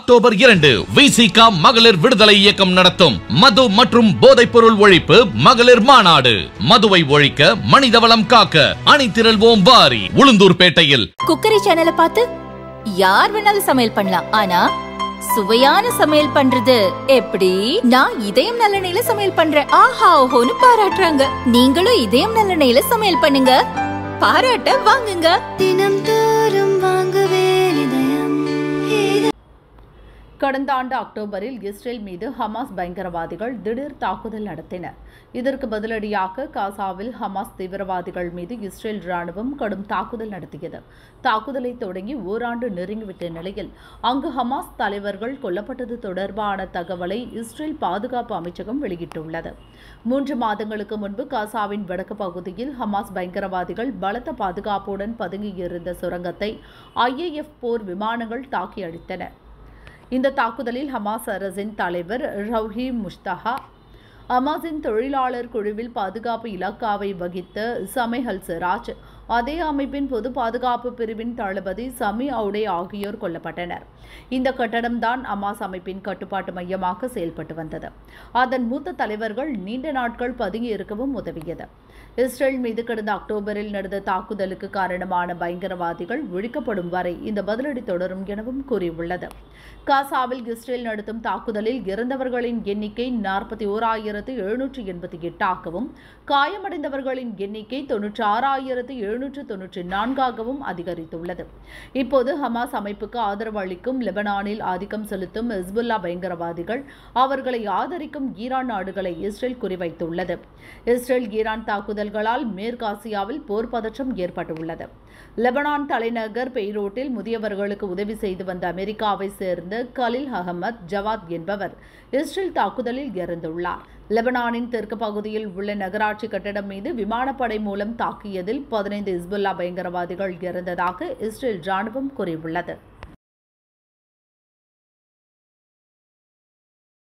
October இரண்டு விசிகா மகளிர் விடுதலை இயக்கம் நடத்தும் மது மற்றும் போதைப் பொருள் ஒழிப்பு மகளிர் மாநாடு மதுவை ஒழிக்க மனிதவளம் காக்க அணிதிரள்வோம் வாரி உளுந்தூர்பேட்டையில் குக்கரி சேனலை பார்த்து யார் வேணாலும் சமையல் பண்ணலாம் ஆனா சுவையான சமையல் பண்றது எப்படி நான் இதயம் நல்லெண்ணெயில சமையல் பண்றேன் ஆஹா ஓஹோன்னு பாராட்டுறாங்க நீங்களும் இதயம் நல்லெண்ணெயில சமையல் பண்ணுங்க பாராட்ட வாங்குங்க தினம் தோறும் வாங்குவே இதயம் கடந்த ஆண்டு அக்டோபரில் இஸ்ரேல் மீது ஹமாஸ் பயங்கரவாதிகள் திடீர் தாக்குதல் நடத்தினர் இதற்கு பதிலடியாக காசாவில் ஹமாஸ் தீவிரவாதிகள் மீது இஸ்ரேல் ராணுவம் கடும் தாக்குதல் நடத்தியது தாக்குதலை தொடங்கி ஓராண்டு நெருங்கிவிட்ட நிலையில் அங்கு ஹமாஸ் தலைவர்கள் கொல்லப்பட்டது தொடர்பான தகவலை இஸ்ரேல் பாதுகாப்பு அமைச்சகம் வெளியிட்டுள்ளது மூன்று மாதங்களுக்கு முன்பு காசாவின் வடக்கு பகுதியில் ஹமாஸ் பயங்கரவாதிகள் பலத்த பாதுகாப்புடன் பதுங்கியிருந்த சுரங்கத்தை ஐஏஎஃப் போர் விமானங்கள் தாக்கி அழித்தன இந்த தாக்குதலில் ஹமாஸ் அரசின் தலைவர் ரவுஹி முஷ்தஹா ஹமாஸின் தொழிலாளர் குழுவில் பாதுகாப்பு இலாக்காவை வகித்த சமே அல் சிராஜ் அதே அமைப்பின் பொது பாதுகாப்பு பிரிவின் தளபதி சமி அவுடே ஆகியோர் கொல்லப்பட்டனர் இந்த கட்டடம்தான் ஹமாஸ் அமைப்பின் கட்டுப்பாட்டு மையமாக செயல்பட்டு வந்தது அதன் மூத்த தலைவர்கள் நீண்ட நாட்கள் பதுங்கி இருக்கவும் உதவியது இஸ்ரேல் மீது கடந்த அக்டோபரில் நடந்த தாக்குதலுக்கு காரணமான பயங்கரவாதிகள் ஒழிக்கப்படும் வரை இந்த பதிலடி தொடரும் எனவும் கூறியுள்ளது காசாவில் இஸ்ரேல் நடத்தும் தாக்குதலில் இறந்தவர்களின் எண்ணிக்கை நாற்பத்தி ஓராயிரத்து எழுநூற்று எண்பத்தி எட்டாகவும் காயமடைந்தவர்களின் எண்ணிக்கை தொன்னூற்றி ஆறாயிரத்து எழுநூற்று தொன்னூற்றி நான்காகவும் அதிகரித்துள்ளது இப்போது ஹமாஸ் அமைப்புக்கு ஆதரவு அளிக்கும் லெபனானில் ஆதிக்கம் செலுத்தும் ஹிஸ்புல்லா பயங்கரவாதிகள் அவர்களை ஆதரிக்கும் ஈரான் நாடுகளை இஸ்ரேல் குறிவைத்துள்ளது இஸ்ரேல் ஈரான் தாக்குதல்களால் மேற்காசியாவில் போர் பதற்றம் ஏற்பட்டுள்ளது லெபனான் தலைநகர் பெய்ரோட்டில் முதியவர்களுக்கு உதவி செய்து வந்த அமெரிக்காவை சேர்ந்த கலில் அகமத் ஜவாத் என்பவர் இஸ்ரேல் தாக்குதலில் இறந்துள்ளார் லெபனானின் தெற்கு பகுதியில் உள்ள நகராட்சி கட்டடம் மீது விமானப்படை மூலம் தாக்கியதில் பதினைந்து இஸ்புல்லா பயங்கரவாதிகள் இறந்ததாக இஸ்ரேல் ராணுவம் கூறியுள்ளது